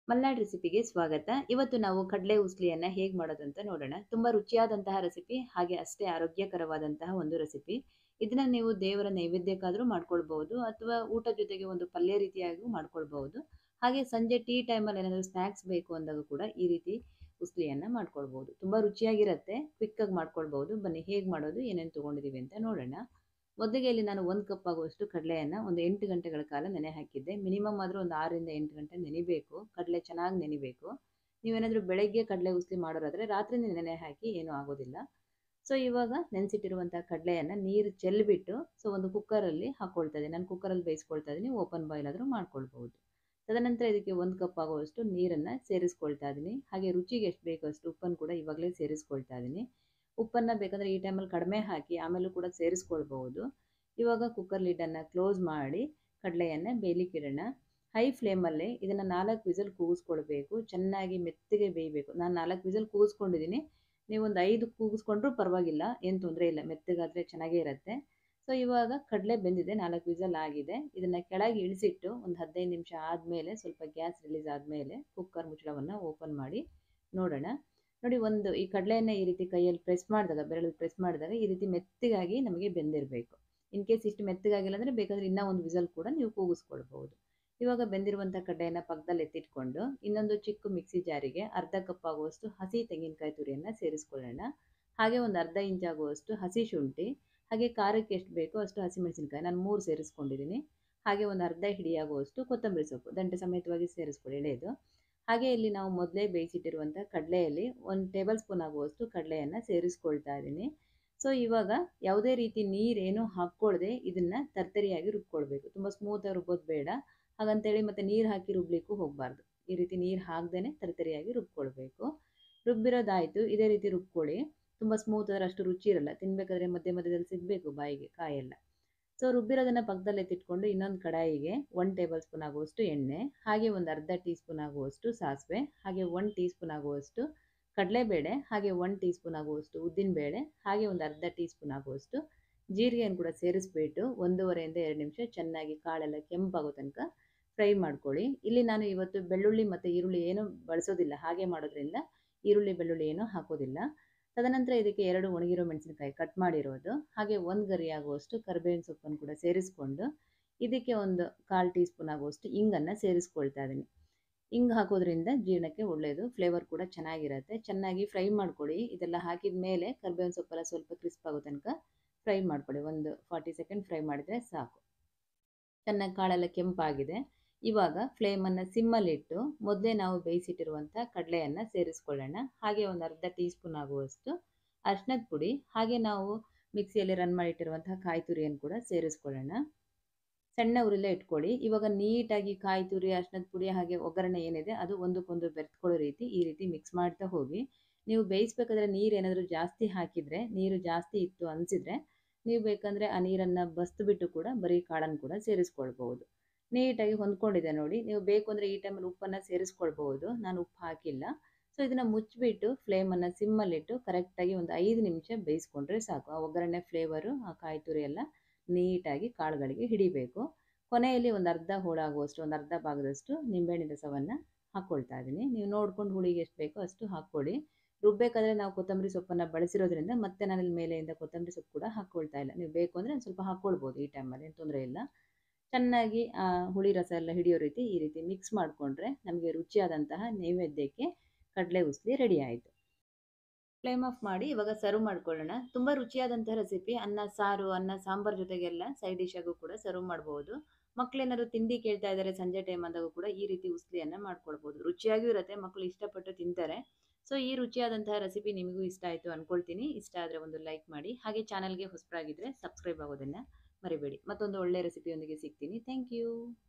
ಮಲ್ನಾಡ್ ರೆಸಿಪಿಗೆ ಸ್ವಾಗತ ಇವತ್ತು ನಾವು ಕಡಲೆ ಉಸ್ಲಿಯನ್ನ ಹೇಗೆ ಮಾಡೋದಂತ ನೋಡೋಣ ತುಂಬಾ ರುಚಿಯಾದಂತಹ ರೆಸಿಪಿ ಹಾಗೆ ಅಷ್ಟೇ ಆರೋಗ್ಯಕರವಾದಂತಹ ಒಂದು ರೆಸಿಪಿ ಇದನ್ನ ನೀವು ದೇವರ ನೈವೇದ್ಯಕ್ಕಾದ್ರೂ ಮಾಡ್ಕೊಳ್ಬಹುದು ಅಥವಾ ಊಟ ಜೊತೆಗೆ ಒಂದು ಪಲ್ಯ ರೀತಿಯಾಗೂ ಮಾಡ್ಕೊಳ್ಬಹುದು ಹಾಗೆ ಸಂಜೆ ಟೀ ಟೈಮಲ್ಲಿ ಏನಾದರೂ ಸ್ನ್ಯಾಕ್ಸ್ ಬೇಕು ಅಂದಾಗ ಕೂಡ ಈ ರೀತಿ ಉಸ್ಲಿಯನ್ನ ಮಾಡ್ಕೊಳ್ಬಹುದು ತುಂಬಾ ರುಚಿಯಾಗಿರುತ್ತೆ ಕ್ವಿಕ್ ಆಗಿ ಮಾಡ್ಕೊಳ್ಬಹುದು ಬನ್ನಿ ಹೇಗೆ ಮಾಡೋದು ಏನೇನು ತಗೊಂಡಿದೀವಿ ಅಂತ ನೋಡೋಣ ಮೊದಲಿಗೆ ಇಲ್ಲಿ ನಾನು ಒಂದು ಕಪ್ ಆಗುವಷ್ಟು ಕಡಲೆಯನ್ನು ಒಂದು ಎಂಟು ಗಂಟೆಗಳ ಕಾಲ ನೆನೆ ಹಾಕಿದ್ದೆ ಮಿನಿಮಮ್ ಆದರೂ ಒಂದು ಆರರಿಂದ ಎಂಟು ಗಂಟೆ ನೆನಿಬೇಕು ಕಡಲೆ ಚೆನ್ನಾಗಿ ನೆನಿಬೇಕು ನೀವೇನಾದರೂ ಬೆಳಗ್ಗೆ ಕಡಲೆ ಉಸ್ಲಿ ಮಾಡೋರಾದರೆ ರಾತ್ರಿ ನೆನೆ ಹಾಕಿ ಏನೂ ಆಗೋದಿಲ್ಲ ಸೊ ಇವಾಗ ನೆನೆಸಿಟ್ಟಿರುವಂಥ ಕಡಲೆಯನ್ನು ನೀರು ಚೆಲ್ಲಿಬಿಟ್ಟು ಸೊ ಒಂದು ಕುಕ್ಕರಲ್ಲಿ ಹಾಕ್ಕೊಳ್ತಾ ಇದ್ದೀನಿ ನಾನು ಕುಕ್ಕರಲ್ಲಿ ಬೇಯಿಸ್ಕೊಳ್ತಾ ಇದ್ದೀನಿ ಓಪನ್ ಬಾಯ್ಲ್ ಆದರೂ ಮಾಡ್ಕೊಳ್ಬೋದು ತದನಂತರ ಇದಕ್ಕೆ ಒಂದು ಕಪ್ ಆಗುವಷ್ಟು ನೀರನ್ನು ಸೇರಿಸ್ಕೊಳ್ತಾ ಇದ್ದೀನಿ ಹಾಗೆ ರುಚಿಗೆ ಎಷ್ಟು ಬೇಕೋ ಅಷ್ಟು ಉಪ್ಪನ್ನು ಕೂಡ ಇವಾಗಲೇ ಸೇರಿಸ್ಕೊಳ್ತಾ ಇದ್ದೀನಿ ಉಪ್ಪನ್ನು ಬೇಕಂದರೆ ಈ ಟೈಮಲ್ಲಿ ಕಡಿಮೆ ಹಾಕಿ ಆಮೇಲೂ ಕೂಡ ಸೇರಿಸ್ಕೊಳ್ಬಹುದು ಇವಾಗ ಕುಕ್ಕರ್ ಲಿಡ್ಡನ್ನು ಕ್ಲೋಸ್ ಮಾಡಿ ಕಡಲೆಯನ್ನು ಬೇಯಲಿಕ್ಕಿಡೋಣ ಹೈ ಫ್ಲೇಮಲ್ಲೇ ಇದನ್ನು ನಾಲ್ಕು ವಿಸಲ್ ಕೂಗಿಸ್ಕೊಳ್ಬೇಕು ಚೆನ್ನಾಗಿ ಮೆತ್ತಗೆ ಬೇಯಬೇಕು ನಾನು ನಾಲ್ಕು ವಿಸಲ್ ಕೂಗಿಸ್ಕೊಂಡಿದ್ದೀನಿ ನೀವು ಒಂದು ಐದು ಕೂಗಿಸ್ಕೊಂಡ್ರೂ ಪರವಾಗಿಲ್ಲ ಏನು ತೊಂದರೆ ಇಲ್ಲ ಮೆತ್ತಗಾದರೆ ಚೆನ್ನಾಗೇ ಇರುತ್ತೆ ಸೊ ಇವಾಗ ಕಡಲೆ ಬೆಂದಿದೆ ನಾಲ್ಕು ವಿಸಲ್ ಆಗಿದೆ ಇದನ್ನು ಕೆಳಗೆ ಇಳಿಸಿಟ್ಟು ಒಂದು ಹದಿನೈದು ನಿಮಿಷ ಆದಮೇಲೆ ಸ್ವಲ್ಪ ಗ್ಯಾಸ್ ರಿಲೀಸ್ ಆದಮೇಲೆ ಕುಕ್ಕರ್ ಮುಚ್ಚಳವನ್ನು ಓಪನ್ ಮಾಡಿ ನೋಡೋಣ ನೋಡಿ ಒಂದು ಈ ಕಡಲೆಯನ್ನು ಈ ರೀತಿ ಕೈಯಲ್ಲಿ ಪ್ರೆಸ್ ಮಾಡಿದಾಗ ಬೆರಳು ಪ್ರೆಸ್ ಮಾಡಿದಾಗ ಈ ರೀತಿ ಮೆತ್ತಗಾಗಿ ನಮಗೆ ಬೆಂದಿರಬೇಕು ಇನ್ ಕೇಸ್ ಇಷ್ಟು ಮೆತ್ತಗಾಗಿಲ್ಲ ಅಂದರೆ ಬೇಕಾದರೆ ಇನ್ನೂ ಒಂದು ವಿಸಲ್ ಕೂಡ ನೀವು ಕೂಗಿಸ್ಕೊಳ್ಬಹುದು ಇವಾಗ ಬೆಂದಿರುವಂಥ ಕಡ್ಡೆಯನ್ನು ಪಕ್ಕದಲ್ಲಿ ಎತ್ತಿಟ್ಕೊಂಡು ಇನ್ನೊಂದು ಚಿಕ್ಕ ಮಿಕ್ಸಿ ಜಾರಿಗೆ ಅರ್ಧ ಕಪ್ ಆಗುವಷ್ಟು ಹಸಿ ತೆಂಗಿನಕಾಯಿ ತುರಿಯನ್ನು ಸೇರಿಸ್ಕೊಳ್ಳೋಣ ಹಾಗೆ ಒಂದು ಅರ್ಧ ಇಂಚ್ ಆಗುವಷ್ಟು ಹಸಿ ಶುಂಠಿ ಹಾಗೆ ಖಾರಕ್ಕೆ ಎಷ್ಟು ಬೇಕೋ ಅಷ್ಟು ಹಸಿಮೆಣಸಿನಕಾಯಿ ನಾನು ಮೂರು ಸೇರಿಸ್ಕೊಂಡಿದ್ದೀನಿ ಹಾಗೆ ಒಂದು ಅರ್ಧ ಹಿಡಿಯಾಗುವಷ್ಟು ಕೊತ್ತಂಬರಿ ಸೊಪ್ಪು ದಂಟೆ ಸಮೇತವಾಗಿ ಸೇರಿಸ್ಕೊಳ್ಳಿ ಎಳೆದು ಹಾಗೆ ಇಲ್ಲಿ ನಾವು ಮೊದಲೇ ಬೇಯಿಸಿಟ್ಟಿರುವಂಥ ಕಡಲೆಯಲ್ಲಿ ಒಂದು ಟೇಬಲ್ ಸ್ಪೂನ್ ಆಗುವಷ್ಟು ಕಡಲೆಯನ್ನು ಸೇರಿಸ್ಕೊಳ್ತಾ ಇದ್ದೀನಿ ಸೊ ಇವಾಗ ಯಾವುದೇ ರೀತಿ ನೀರೇನು ಹಾಕ್ಕೊಳ್ಳದೆ ಇದನ್ನು ತರ್ತರಿಯಾಗಿ ರುಬ್ಕೊಳ್ಬೇಕು ತುಂಬ ಸ್ಮೂತಾಗಿ ರುಬ್ಬೋದು ಬೇಡ ಹಾಗಂತೇಳಿ ಮತ್ತು ನೀರು ಹಾಕಿ ರುಬ್ಲಿಕ್ಕೂ ಹೋಗಬಾರ್ದು ಈ ರೀತಿ ನೀರು ಹಾಕ್ದೇ ತರ್ತರಿಯಾಗಿ ರುಬ್ಕೊಳ್ಬೇಕು ರುಬ್ಬಿರೋದಾಯಿತು ಇದೇ ರೀತಿ ರುಬ್ಕೊಳ್ಳಿ ತುಂಬ ಸ್ಮೂತ್ ಆದರೆ ಅಷ್ಟು ರುಚಿ ಇರಲ್ಲ ತಿನ್ನಬೇಕಾದ್ರೆ ಮಧ್ಯೆ ಮಧ್ಯದಲ್ಲಿ ಸಿಗಬೇಕು ಬಾಯಿಗೆ ಕಾಯೆಲ್ಲ ಸೊ ರುಬ್ಬಿರೋದನ್ನು ಪಕ್ಕದಲ್ಲಿ ಎತ್ತಿಟ್ಕೊಂಡು ಇನ್ನೊಂದು ಕಡಾಯಿಗೆ ಒನ್ ಟೇಬಲ್ ಸ್ಪೂನ್ ಆಗುವಷ್ಟು ಎಣ್ಣೆ ಹಾಗೆ ಒಂದು ಅರ್ಧ ಟೀ ಸ್ಪೂನ್ ಆಗುವಷ್ಟು ಸಾಸಿವೆ ಹಾಗೆ ಒನ್ ಟೀ ಸ್ಪೂನ್ ಆಗುವಷ್ಟು ಕಡಲೆಬೇಳೆ ಹಾಗೆ ಒನ್ ಟೀ ಸ್ಪೂನ್ ಆಗುವಷ್ಟು ಉದ್ದಿನಬೇಳೆ ಹಾಗೆ ಒಂದು ಅರ್ಧ ಟೀ ಸ್ಪೂನ್ ಆಗುವಷ್ಟು ಜೀರಿಗೆಯನ್ನು ಕೂಡ ಸೇರಿಸ್ಬಿಟ್ಟು ಒಂದೂವರೆಯಿಂದ ಎರಡು ನಿಮಿಷ ಚೆನ್ನಾಗಿ ಕಾಳೆಲ್ಲ ಕೆಂಪಾಗೋ ತನಕ ಫ್ರೈ ಮಾಡ್ಕೊಳ್ಳಿ ಇಲ್ಲಿ ನಾನು ಇವತ್ತು ಬೆಳ್ಳುಳ್ಳಿ ಮತ್ತು ಈರುಳ್ಳಿ ಏನು ಬಳಸೋದಿಲ್ಲ ಹಾಗೆ ಮಾಡೋದ್ರಿಂದ ಈರುಳ್ಳಿ ಬೆಳ್ಳುಳ್ಳಿ ಏನೂ ಹಾಕೋದಿಲ್ಲ ತದನಂತರ ಇದಕ್ಕೆ ಎರಡು ಒಣಗಿರೋ ಮೆಣಸಿನಕಾಯಿ ಕಟ್ ಮಾಡಿರೋದು ಹಾಗೆ ಒಂದು ಗರಿ ಆಗುವಷ್ಟು ಕರಿಬೇವಿನ ಸೊಪ್ಪನ್ನು ಕೂಡ ಸೇರಿಸ್ಕೊಂಡು ಇದಕ್ಕೆ ಒಂದು ಕಾಲು ಟೀ ಸ್ಪೂನ್ ಆಗುವಷ್ಟು ಇಂಗನ್ನು ಸೇರಿಸ್ಕೊಳ್ತಾ ಇದ್ದೀನಿ ಇಂಗು ಹಾಕೋದ್ರಿಂದ ಜೀರ್ಣಕ್ಕೆ ಒಳ್ಳೆಯದು ಫ್ಲೇವರ್ ಕೂಡ ಚೆನ್ನಾಗಿರುತ್ತೆ ಚೆನ್ನಾಗಿ ಫ್ರೈ ಮಾಡ್ಕೊಳ್ಳಿ ಇದೆಲ್ಲ ಹಾಕಿದ ಮೇಲೆ ಕರಿಬೇವಿನ ಸೊಪ್ಪೆಲ್ಲ ಸ್ವಲ್ಪ ಕ್ರಿಸ್ಪ್ ಆಗೋ ತನಕ ಫ್ರೈ ಮಾಡ್ಕೊಳ್ಳಿ ಒಂದು ಫಾರ್ಟಿ ಸೆಕೆಂಡ್ ಫ್ರೈ ಮಾಡಿದರೆ ಸಾಕು ಚೆನ್ನಾಗಿ ಕಾಳೆಲ್ಲ ಕೆಂಪಾಗಿದೆ ಇವಾಗ ಫ್ಲೇಮನ್ನು ಸಿಮ್ಮಲ್ಲಿಟ್ಟು ಮೊದಲೇ ನಾವು ಬೇಯಿಸಿಟ್ಟಿರುವಂಥ ಕಡಲೆಯನ್ನು ಸೇರಿಸ್ಕೊಳ್ಳೋಣ ಹಾಗೆ ಒಂದು ಅರ್ಧ ಟೀ ಸ್ಪೂನ್ ಆಗುವಷ್ಟು ಅರ್ಶಿನದ ಪುಡಿ ಹಾಗೆ ನಾವು ಮಿಕ್ಸಿಯಲ್ಲಿ ರನ್ ಮಾಡಿಟ್ಟಿರುವಂತಹ ಕಾಯಿ ತುರಿಯನ್ನು ಕೂಡ ಸೇರಿಸ್ಕೊಳ್ಳೋಣ ಸಣ್ಣ ಉರಿಲೇ ಇಟ್ಕೊಳ್ಳಿ ಇವಾಗ ನೀಟಾಗಿ ಕಾಯಿ ತುರಿ ಅರ್ಶಿನದ ಪುಡಿ ಹಾಗೆ ಒಗ್ಗರಣೆ ಏನಿದೆ ಅದು ಒಂದಕ್ಕೊಂದು ಬೆರೆತ್ಕೊಳ್ಳೋ ರೀತಿ ಈ ರೀತಿ ಮಿಕ್ಸ್ ಮಾಡ್ತಾ ಹೋಗಿ ನೀವು ಬೇಯಿಸ್ಬೇಕಾದ್ರೆ ನೀರು ಏನಾದರೂ ಜಾಸ್ತಿ ಹಾಕಿದರೆ ನೀರು ಜಾಸ್ತಿ ಇತ್ತು ಅನಿಸಿದರೆ ನೀವು ಬೇಕಂದರೆ ಆ ನೀರನ್ನು ಬಸ್ತು ಬಿಟ್ಟು ಕೂಡ ಬರೀ ಕಾಳನ್ನು ಕೂಡ ಸೇರಿಸ್ಕೊಳ್ಬಹುದು ನೀಟಾಗಿ ಹೊಂದ್ಕೊಂಡಿದೆ ನೋಡಿ ನೀವು ಬೇಕು ಅಂದರೆ ಈ ಟೈಮಲ್ಲಿ ಉಪ್ಪನ್ನು ಸೇರಿಸ್ಕೊಳ್ಬಹುದು ನಾನು ಉಪ್ಪು ಹಾಕಿಲ್ಲ ಸೊ ಇದನ್ನು ಮುಚ್ಚಿಬಿಟ್ಟು ಫ್ಲೇಮನ್ನು ಸಿಮ್ಮಲ್ಲಿಟ್ಟು ಕರೆಕ್ಟಾಗಿ ಒಂದು ಐದು ನಿಮಿಷ ಬೇಯಿಸ್ಕೊಂಡ್ರೆ ಸಾಕು ಆ ಒಗ್ಗರಣೆ ಫ್ಲೇವರು ಆ ಕಾಯಿ ತುರಿ ಎಲ್ಲ ನೀಟಾಗಿ ಕಾಳುಗಳಿಗೆ ಹಿಡಿಬೇಕು ಕೊನೆಯಲ್ಲಿ ಒಂದು ಅರ್ಧ ಹೋಳಾಗುವಷ್ಟು ಒಂದು ಅರ್ಧ ಭಾಗದಷ್ಟು ನಿಂಬೆಹಣ್ಣಿನ ರಸವನ್ನು ಹಾಕ್ಕೊಳ್ತಾ ಇದ್ದೀನಿ ನೀವು ನೋಡ್ಕೊಂಡು ಹುಳಿಗೆ ಎಷ್ಟು ಬೇಕೋ ಅಷ್ಟು ಹಾಕ್ಕೊಳ್ಳಿ ರುಬ್ಬೇಕಾದ್ರೆ ನಾವು ಕೊತ್ತಂಬರಿ ಸೊಪ್ಪನ್ನು ಬಳಸಿರೋದ್ರಿಂದ ಮತ್ತೆ ನಾನಿಲ್ಲಿ ಮೇಲೆಯಿಂದ ಕೊತ್ತಂಬರಿ ಸೊಪ್ಪು ಕೂಡ ಹಾಕ್ಕೊಳ್ತಾ ಇಲ್ಲ ನೀವು ಬೇಕು ಅಂದರೆ ಒಂದು ಸ್ವಲ್ಪ ಹಾಕ್ಕೊಳ್ಬೋದು ಈ ಟೈಮಲ್ಲಿ ಏನು ತೊಂದರೆ ಇಲ್ಲ ಚೆನ್ನಾಗಿ ಹುಳಿ ರಸ ಎಲ್ಲ ಹಿಡಿಯೋ ರೀತಿ ಈ ರೀತಿ ಮಿಕ್ಸ್ ಮಾಡಿಕೊಂಡ್ರೆ ನಮಗೆ ರುಚಿಯಾದಂತಹ ನೈವೇದ್ಯಕ್ಕೆ ಕಡಲೆ ಉಸ್ಲಿ ರೆಡಿ ಆಯಿತು ಫ್ಲೇಮ್ ಆಫ್ ಮಾಡಿ ಇವಾಗ ಸರ್ವ್ ಮಾಡ್ಕೊಳ್ಳೋಣ ತುಂಬ ರುಚಿಯಾದಂತಹ ರೆಸಿಪಿ ಅನ್ನ ಸಾರು ಅನ್ನ ಸಾಂಬಾರ್ ಜೊತೆಗೆಲ್ಲ ಸೈಡ್ ಡಿಶ್ ಆಗು ಕೂಡ ಸರ್ವ್ ಮಾಡ್ಬೋದು ಮಕ್ಕಳೇನಾದ್ರು ತಿಂಡಿ ಕೇಳ್ತಾ ಇದ್ದಾರೆ ಸಂಜೆ ಟೈಮ್ ಅಂದಾಗ ಕೂಡ ಈ ರೀತಿ ಉಸ್ಲಿಯನ್ನು ಮಾಡ್ಕೊಳ್ಬೋದು ರುಚಿಯಾಗಿಯೂ ಇರುತ್ತೆ ಮಕ್ಕಳು ಇಷ್ಟಪಟ್ಟು ತಿಂತಾರೆ ಸೊ ಈ ರುಚಿಯಾದಂತಹ ರೆಸಿಪಿ ನಿಮಗೂ ಇಷ್ಟ ಆಯಿತು ಅಂದ್ಕೊಳ್ತೀನಿ ಇಷ್ಟ ಆದರೆ ಒಂದು ಲೈಕ್ ಮಾಡಿ ಹಾಗೆ ಚಾನಲ್ಗೆ ಹೊಸಬರಾಗಿದ್ದರೆ ಸಬ್ಸ್ಕ್ರೈಬ್ ಆಗೋದನ್ನು ಮರಿಬೇಡಿ ಮತ್ತೊಂದು ಒಳ್ಳೆಯ ರೆಸಿಪಿಯೊಂದಿಗೆ ಸಿಗ್ತೀನಿ ಥ್ಯಾಂಕ್ ಯು